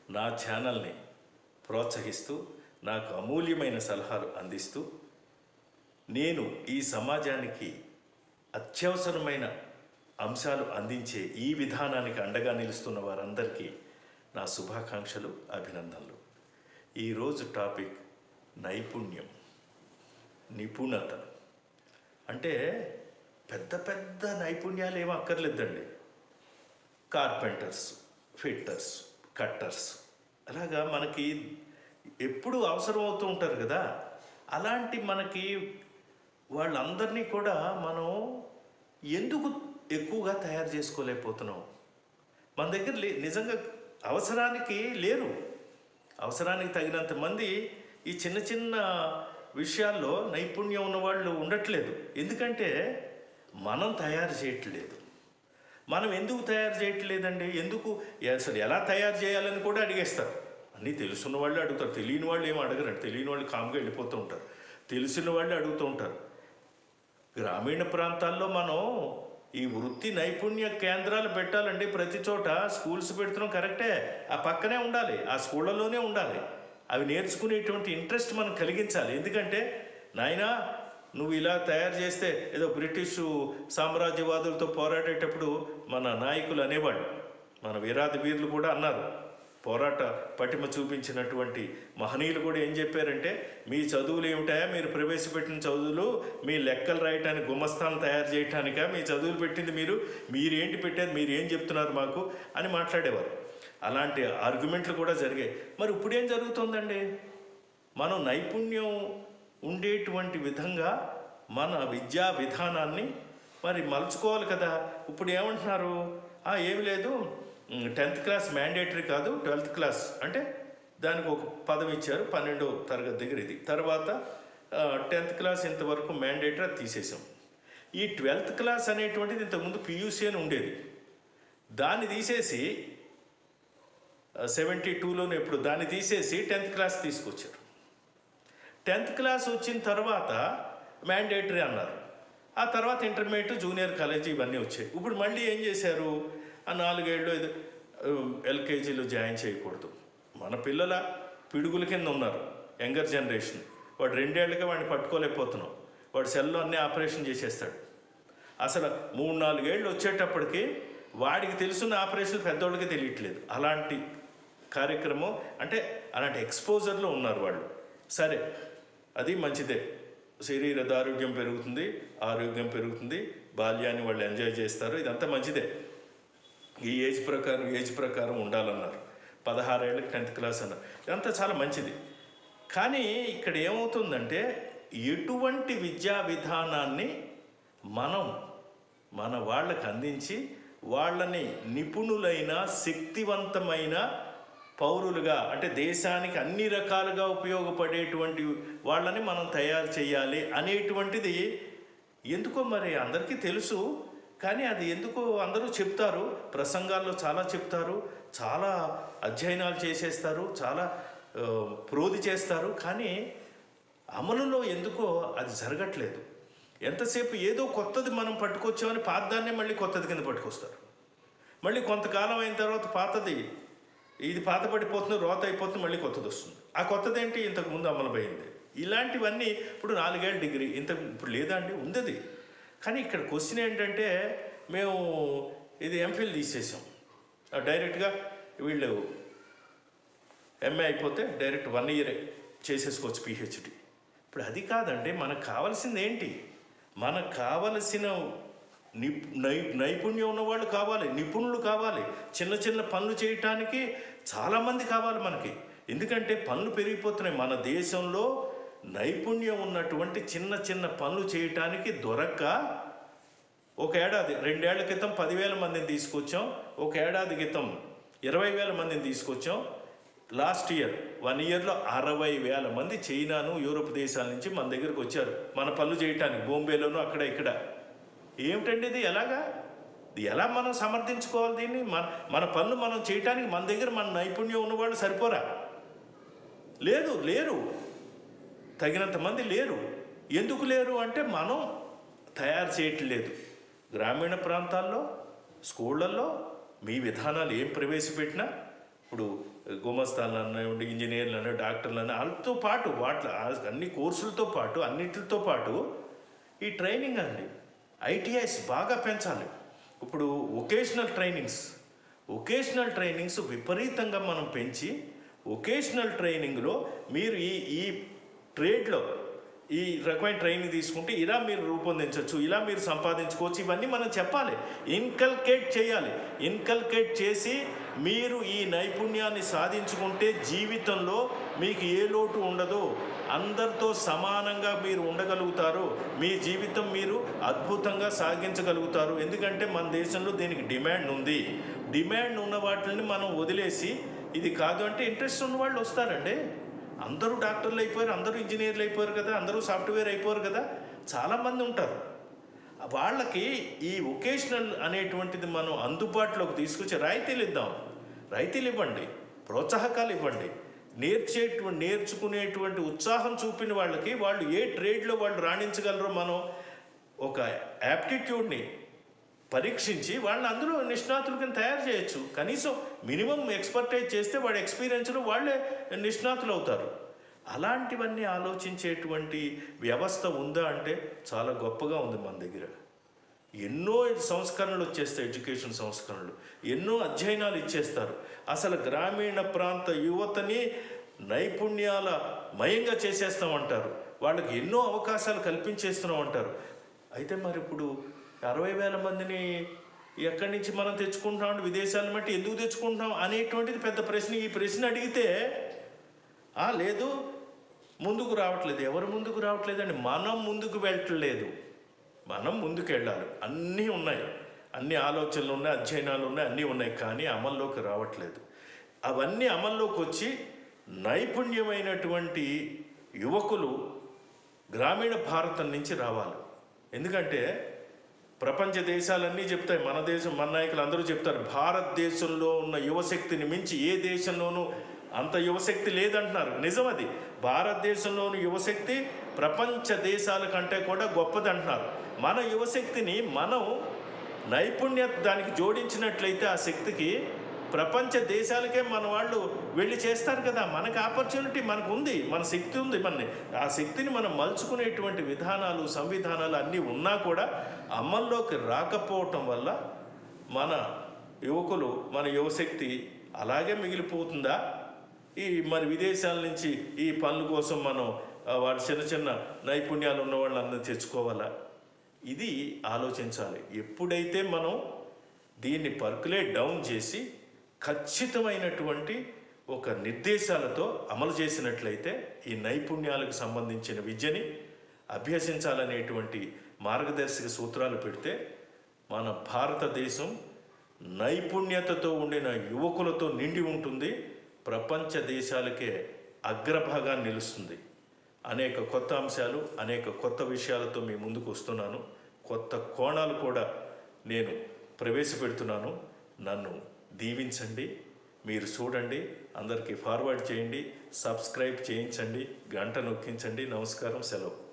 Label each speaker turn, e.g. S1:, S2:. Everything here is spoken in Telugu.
S1: నా ఛానల్ని ప్రోత్సహిస్తూ నాకు అమూల్యమైన సలహాలు అందిస్తూ నేను ఈ సమాజానికి అత్యవసరమైన అంశాలు అందించే ఈ విధానానికి అండగా నిలుస్తున్న వారందరికీ నా శుభాకాంక్షలు అభినందనలు ఈరోజు టాపిక్ నైపుణ్యం నిపుణత అంటే పెద్ద పెద్ద నైపుణ్యాలు ఏమీ అక్కర్లేదండి కార్పెంటర్స్ ఫిట్టర్స్ కట్టర్స్ అలాగా మనకి ఎప్పుడు అవసరం అవుతూ ఉంటారు కదా అలాంటి మనకి వాళ్ళందరినీ కూడా మనం ఎందుకు ఎక్కువగా తయారు చేసుకోలేకపోతున్నాం మన దగ్గర లే నిజంగా అవసరానికి లేరు అవసరానికి తగినంత మంది ఈ చిన్న చిన్న విషయాల్లో నైపుణ్యం ఉన్న వాళ్ళు ఉండట్లేదు ఎందుకంటే మనం తయారు చేయట్లేదు మనం ఎందుకు తయారు చేయట్లేదండి ఎందుకు అసలు ఎలా తయారు చేయాలని కూడా అడిగేస్తారు అన్నీ తెలుసున్న వాళ్ళు అడుగుతారు తెలియని వాళ్ళు ఏం అడగరండి తెలియని వాళ్ళు కామ్గా వెళ్ళిపోతూ ఉంటారు తెలిసిన వాళ్ళు అడుగుతూ ఉంటారు గ్రామీణ ప్రాంతాల్లో మనం ఈ వృత్తి నైపుణ్య కేంద్రాలు పెట్టాలండి ప్రతి చోట స్కూల్స్ పెడుతున్నాం కరెక్టే ఆ పక్కనే ఉండాలి ఆ స్కూళ్ళలోనే ఉండాలి అవి నేర్చుకునేటువంటి ఇంట్రెస్ట్ మనం కలిగించాలి ఎందుకంటే నాయనా నువ్వు ఇలా తయారు చేస్తే ఏదో బ్రిటిషు సామ్రాజ్యవాదులతో పోరాడేటప్పుడు మన నాయకులు అనేవాళ్ళు మన వీరాది వీరులు కూడా అన్నారు పోరాట పటిమ చూపించినటువంటి మహనీయులు కూడా ఏం చెప్పారంటే మీ చదువులు ఏమిటాయా మీరు ప్రవేశపెట్టిన చదువులు మీ లెక్కలు రాయటానికి గుమస్తాను తయారు చేయటానికా మీ చదువులు పెట్టింది మీరు మీరేంటి పెట్టారు మీరు ఏం చెప్తున్నారు మాకు అని మాట్లాడేవారు అలాంటి ఆర్గ్యుమెంట్లు కూడా జరిగాయి మరి ఇప్పుడు ఏం జరుగుతుందండి మనం నైపుణ్యం ఉండేటువంటి విధంగా మన విద్యా విధానాన్ని మరి మలుచుకోవాలి కదా ఇప్పుడు ఏమంటున్నారు "ఆ, ఏమి లేదు టెన్త్ క్లాస్ మ్యాండేటరీ కాదు ట్వెల్త్ క్లాస్ అంటే దానికి ఒక పదం ఇచ్చారు పన్నెండో తరగతి దగ్గర ఇది తర్వాత టెన్త్ క్లాస్ ఇంతవరకు మ్యాండేటరీ అది తీసేసాం ఈ ట్వెల్త్ క్లాస్ అనేటువంటిది ఇంతకుముందు పియూసీ అని ఉండేది దాన్ని తీసేసి సెవెంటీ టూలోనే ఎప్పుడు దాన్ని తీసేసి టెన్త్ క్లాస్ తీసుకొచ్చారు టెన్త్ క్లాస్ వచ్చిన తర్వాత మ్యాండేటరీ అన్నారు ఆ తర్వాత ఇంటర్మీడియట్ జూనియర్ కాలేజీ ఇవన్నీ వచ్చాయి ఇప్పుడు మళ్ళీ ఏం చేశారు ఆ నాలుగేళ్ళు ఇది ఎల్కేజీలో జాయిన్ చేయకూడదు మన పిల్లల పిడుగుల కింద ఉన్నారు యంగర్ జనరేషన్ వాడు రెండేళ్లుగా వాడిని పట్టుకోలేకపోతున్నాం వాడు సెల్లో అన్నీ ఆపరేషన్ చేసేస్తాడు అసలు మూడు నాలుగేళ్ళు వచ్చేటప్పటికి వాడికి తెలుసున్న ఆపరేషన్ పెద్దోళ్ళకి తెలియట్లేదు అలాంటి కార్యక్రమం అంటే అలాంటి ఎక్స్పోజర్లో ఉన్నారు వాళ్ళు సరే అది మంచిదే శరీర దారోగ్యం పెరుగుతుంది ఆరోగ్యం పెరుగుతుంది బాల్యాన్ని వాళ్ళు ఎంజాయ్ చేస్తారు ఇదంతా మంచిదే ఈ ఏజ్ ప్రకారం ఏజ్ ప్రకారం ఉండాలన్నారు పదహారేళ్ళకి టెన్త్ క్లాస్ అన్నారు ఇదంతా చాలా మంచిది కానీ ఇక్కడ ఏమవుతుందంటే ఎటువంటి విద్యా విధానాన్ని మనం మన వాళ్ళకి అందించి వాళ్ళని నిపుణులైన శక్తివంతమైన పౌరులుగా అంటే దేశానికి అన్ని రకాలుగా ఉపయోగపడేటువంటి వాళ్ళని మనం తయారు చేయాలి అనేటువంటిది ఎందుకో మరి అందరికీ తెలుసు కానీ అది ఎందుకో అందరూ చెప్తారు ప్రసంగాల్లో చాలా చెప్తారు చాలా అధ్యయనాలు చేసేస్తారు చాలా ఆ, ప్రోధి చేస్తారు కానీ అమలులో ఎందుకో అది జరగట్లేదు ఎంతసేపు ఏదో కొత్తది మనం పట్టుకొచ్చామని పాతదాన్నే మళ్ళీ కొత్తది కింద పట్టుకొస్తారు మళ్ళీ కొంతకాలం అయిన తర్వాత పాతది ఇది పాత పడిపోతుంది రోత అయిపోతుంది మళ్ళీ కొత్తది వస్తుంది ఆ కొత్తది ఏంటి ఇంతకు ముందు అమలుపోయింది ఇలాంటివన్నీ ఇప్పుడు నాలుగేళ్ళ డిగ్రీ ఇంత ఇప్పుడు లేదా అండి ఉంది అది కానీ ఇక్కడ క్వశ్చన్ ఏంటంటే మేము ఇది ఎంఫిల్ తీసేసాం ఆ డైరెక్ట్గా వీళ్ళు ఎంఏ అయిపోతే డైరెక్ట్ వన్ ఇయర్ చేసేసుకోవచ్చు పిహెచ్డి ఇప్పుడు అది కాదండి మనకు కావాల్సింది ఏంటి మనకు కావలసిన ని నై నైపుణ్యం ఉన్నవాళ్ళు కావాలి నిపుణులు కావాలి చిన్న చిన్న పనులు చేయటానికి చాలామంది కావాలి మనకి ఎందుకంటే పనులు పెరిగిపోతున్నాయి మన దేశంలో నైపుణ్యం ఉన్నటువంటి చిన్న చిన్న పనులు చేయటానికి దొరక్క ఒక ఏడాది రెండేళ్ల క్రితం పదివేల మందిని తీసుకొచ్చాం ఒక ఏడాది క్రితం ఇరవై వేల మందిని తీసుకొచ్చాం లాస్ట్ ఇయర్ వన్ ఇయర్లో అరవై వేల మంది చైనాను యూరోప్ దేశాల నుంచి మన దగ్గరకు వచ్చారు మన పనులు చేయటానికి బొంబేలోను అక్కడ ఇక్కడ ఏమిటండి ఇది ఎలాగా ఇది ఎలా మనం సమర్థించుకోవాలి దీన్ని మన మన పనులు మనం చేయటానికి మన దగ్గర మన నైపుణ్యం ఉన్నవాళ్ళు సరిపోరా లేదు లేరు తగినంత మంది లేరు ఎందుకు లేరు అంటే మనం తయారు చేయట్లేదు గ్రామీణ ప్రాంతాల్లో స్కూళ్ళల్లో మీ విధానాలు ఏం ప్రవేశపెట్టినా ఇప్పుడు గుమస్తాలను ఇంజనీర్లను డాక్టర్లను వాళ్ళతో పాటు వాటి అన్ని కోర్సులతో పాటు అన్నిటితో పాటు ఈ ట్రైనింగ్ అండి ఐటీఐస్ బాగా పెంచాలి ఇప్పుడు ఒకేషనల్ ట్రైనింగ్స్ ఒకేషనల్ ట్రైనింగ్స్ విపరీతంగా మనం పెంచి ఒకేషనల్ ట్రైనింగ్లో మీరు ఈ ఈ ట్రేడ్లో ఈ రకమైన ట్రైనింగ్ తీసుకుంటే ఇలా మీరు రూపొందించవచ్చు ఇలా మీరు సంపాదించుకోవచ్చు ఇవన్నీ మనం చెప్పాలి ఇన్కల్కేట్ చేయాలి ఇన్కల్కేట్ చేసి మీరు ఈ నైపుణ్యాన్ని సాధించుకుంటే జీవితంలో మీకు ఏ లోటు ఉండదు అందరితో సమానంగా మీరు ఉండగలుగుతారు మీ జీవితం మీరు అద్భుతంగా సాగించగలుగుతారు ఎందుకంటే మన దేశంలో దీనికి డిమాండ్ ఉంది డిమాండ్ ఉన్న వాటిని మనం వదిలేసి ఇది కాదు అంటే ఇంట్రెస్ట్ ఉన్న వాళ్ళు వస్తారండి అందరూ డాక్టర్లు అయిపోయారు అందరూ ఇంజనీర్లు అయిపోయారు కదా అందరూ సాఫ్ట్వేర్ అయిపోయారు కదా చాలామంది ఉంటారు వాళ్ళకి ఈ వొకేషనల్ అనేటువంటిది మనం అందుబాటులోకి తీసుకొచ్చి రాయితీలు ఇద్దాం రాయితీలు ఇవ్వండి ప్రోత్సాహకాలు ఇవ్వండి నేర్చేటువంటి నేర్చుకునేటువంటి ఉత్సాహం చూపిన వాళ్ళకి వాళ్ళు ఏ ట్రేడ్లో వాళ్ళు రాణించగలరో మనం ఒక యాప్టిట్యూడ్ని పరీక్షించి వాళ్ళని అందులో నిష్ణాతుల కింద తయారు చేయొచ్చు కనీసం మినిమం ఎక్స్పర్టైజ్ చేస్తే వాడి ఎక్స్పీరియన్స్లో వాళ్ళే నిష్ణాతులు అవుతారు అలాంటివన్నీ ఆలోచించేటువంటి వ్యవస్థ ఉందా అంటే చాలా గొప్పగా ఉంది మన దగ్గర ఎన్నో సంస్కరణలు వచ్చేస్తాయి ఎడ్యుకేషన్ సంస్కరణలు ఎన్నో అధ్యయనాలు ఇచ్చేస్తారు అసలు గ్రామీణ ప్రాంత యువతని నైపుణ్యాల మయంగా చేసేస్తామంటారు వాళ్ళకి ఎన్నో అవకాశాలు కల్పించేస్తున్నాం అంటారు అయితే మరి ఇప్పుడు అరవై వేల మందిని ఎక్కడి నుంచి మనం తెచ్చుకుంటున్నాం విదేశాలను బట్టి ఎందుకు తెచ్చుకుంటున్నాం అనేటువంటిది పెద్ద ప్రశ్న ఈ ప్రశ్న అడిగితే "ఆ, లేదు ముందుకు రావట్లేదు ఎవరు ముందుకు రావట్లేదండి మనం ముందుకు వెళ్ళట్లేదు మనం ముందుకు వెళ్ళాలి అన్నీ ఉన్నాయి అన్ని ఆలోచనలు ఉన్నాయి అధ్యయనాలు ఉన్నాయి అన్నీ ఉన్నాయి కానీ అమల్లోకి రావట్లేదు అవన్నీ అమల్లోకి వచ్చి నైపుణ్యమైనటువంటి యువకులు గ్రామీణ భారతం నుంచి రావాలి ఎందుకంటే ప్రపంచ దేశాలన్నీ చెప్తాయి మన దేశం మన నాయకులు అందరూ చెప్తారు భారతదేశంలో ఉన్న యువశక్తిని మించి ఏ దేశంలోనూ అంత యువశక్తి లేదంటున్నారు నిజం అది భారతదేశంలోని యువశక్తి ప్రపంచ దేశాల కంటే కూడా గొప్పది అంటున్నారు మన యువశక్తిని మనం నైపుణ్యత దానికి జోడించినట్లయితే ఆ శక్తికి ప్రపంచ దేశాలకే మన వాళ్ళు వెళ్ళి చేస్తారు కదా మనకు ఆపర్చునిటీ మనకు ఉంది మన శక్తి ఉంది మన ఆ శక్తిని మనం మలుచుకునేటువంటి విధానాలు సంవిధానాలు అన్నీ ఉన్నా కూడా అమల్లోకి రాకపోవటం వల్ల మన యువకులు మన యువశక్తి అలాగే మిగిలిపోతుందా ఈ మరి విదేశాల నుంచి ఈ పనుల కోసం మనం ఆ, వాడి చిన్న చిన్న నైపుణ్యాలు ఉన్న వాళ్ళందరూ తెచ్చుకోవాలా ఇది ఆలోచించాలి ఎప్పుడైతే మనం దీన్ని పర్కులేట్ డౌన్ చేసి ఖచ్చితమైనటువంటి ఒక నిర్దేశాలతో అమలు చేసినట్లయితే ఈ నైపుణ్యాలకు సంబంధించిన విద్యని అభ్యసించాలనేటువంటి మార్గదర్శక సూత్రాలు పెడితే మన భారతదేశం నైపుణ్యతతో ఉండిన యువకులతో నిండి ఉంటుంది ప్రపంచ దేశాలకే అగ్రభాగాన్ని నిలుస్తుంది అనేక కొత్త అంశాలు అనేక కొత్త విషయాలతో మీ ముందుకు వస్తున్నాను కొత్త కోణాలు కూడా నేను ప్రవేశపెడుతున్నాను నన్ను దీవించండి మీరు చూడండి అందరికీ ఫార్వర్డ్ చేయండి సబ్స్క్రైబ్ చేయించండి గంట నొక్కించండి నమస్కారం సెలవు